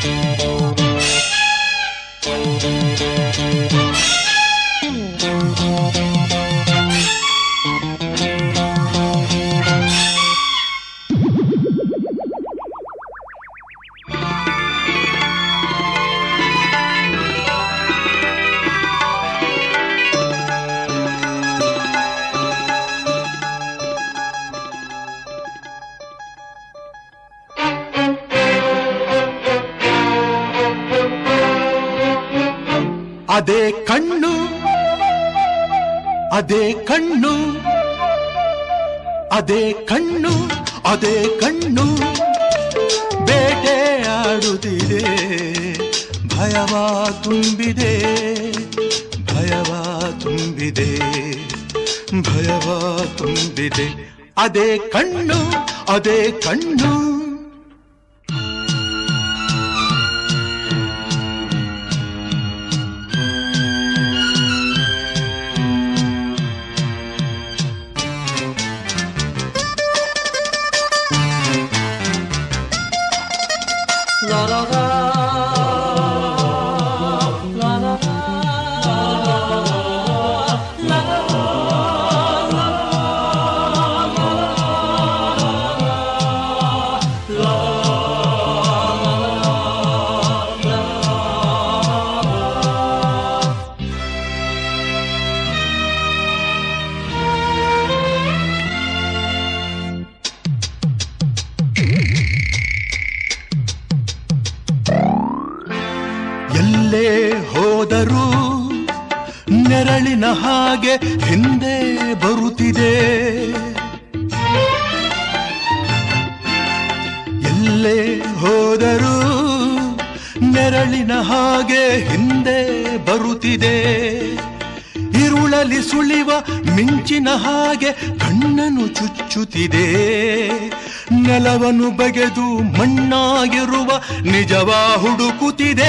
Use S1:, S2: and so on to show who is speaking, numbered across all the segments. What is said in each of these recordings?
S1: ಅದೇ ಕಣ್ಣು ಅದೇ ಕಣ್ಣು ಅದೇ ಕಣ್ಣು ಅದೇ ಕಣ್ಣು ಬೇಟೆ ಆಡುತ್ತಿದೆ ಭಯವ ತುಂಬಿದೆ ಭಯವ ತುಂಬಿದೆ ಭಯವ ತುಂಬಿದೆ ಅದೇ ಕಣ್ಣು ಅದೇ ಕಣ್ಣು ಎಲ್ಲೇ ಹೋದರೂ ನೆರಳಿನ ಹಾಗೆ ಹಿಂದೆ ಬರುತ್ತಿದೆ ಎಲ್ಲೇ ಹೋದರೂ ನೆರಳಿನ ಹಾಗೆ ಹಿಂದೆ ಬರುತ್ತಿದೆ ಇರುಳಲಿ ಸುಳಿವ ಮಿಂಚಿನ ಹಾಗೆ ಕಣ್ಣನು ಚುಚ್ಚುತ್ತಿದೆ ನೆಲವನ್ನು ಬಗೆದು ಮಣ್ಣಾಗಿರುವ ನಿಜವ ಹುಡುಕುತ್ತಿದೆ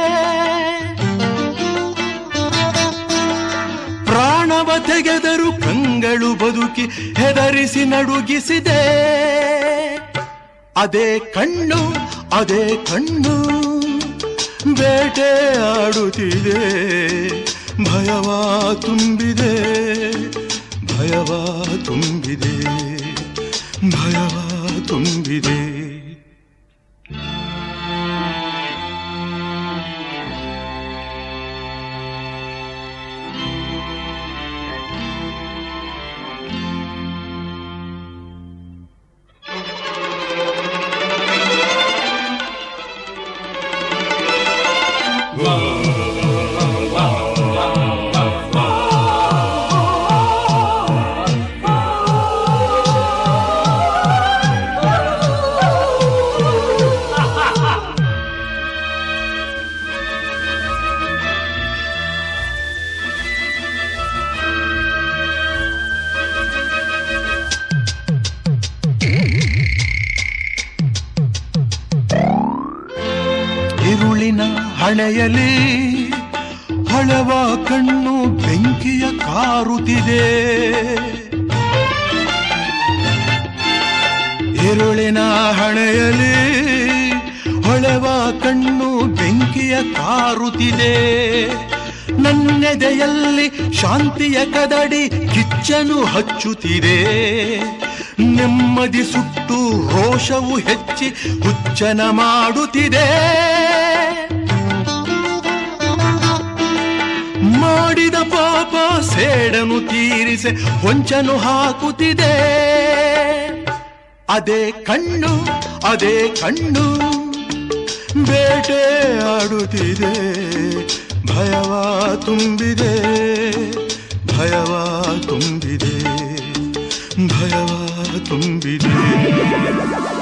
S1: ಪ್ರಾಣವ ತೆಗೆದರು ಕಂಗಳು ಬದುಕಿ ಹೆದರಿಸಿ ನಡುಗಿಸಿದೆ ಅದೇ ಕಣ್ಣು ಅದೇ ಕಣ್ಣು ಬೇಟೆ ಆಡುತ್ತಿದೆ ಭಯವ ತುಂಬಿದೆ ಭಯವ ತುಂಬಿದೆ ಭಯವ ತುಂಬಿದೆ ಇರುಳಿನ ಹಣೆಯಲಿ ಹೊಳೆವ ಕಣ್ಣು ಬೆಂಕಿಯ ಕಾರುತ್ತಿದೆ ಇರುಳಿನ ಹಣೆಯಲಿ ಹೊಳೆವ ಕಣ್ಣು ಬೆಂಕಿಯ ಕಾರುತ್ತಿದೆ ನನ್ನೆದೆಯಲ್ಲಿ ಶಾಂತಿಯ ಕದಡಿ ಕಿಚ್ಚನು ಹಚ್ಚುತ್ತಿದೆ ನೆಮ್ಮದಿ ಸುಟ್ಟು ರೋಷವು ಹೆಚ್ಚಿ ಹುಚ್ಚನ ಮಾಡುತ್ತಿದೆ ಮಾಡಿದ ಪಾಪ ಸೇಡನು ತೀರಿಸೆ ಹೊಂಚನು ಹಾಕುತ್ತಿದೆ ಅದೇ ಕಣ್ಣು ಅದೇ ಕಣ್ಣು ಬೇಟೆ ಆಡುತ್ತಿದೆ ಭಯವ ತುಂಬಿದೆ ಭಯವ ತುಂಬಿದೆ ಭಯವ ತುಂಬಿದೆ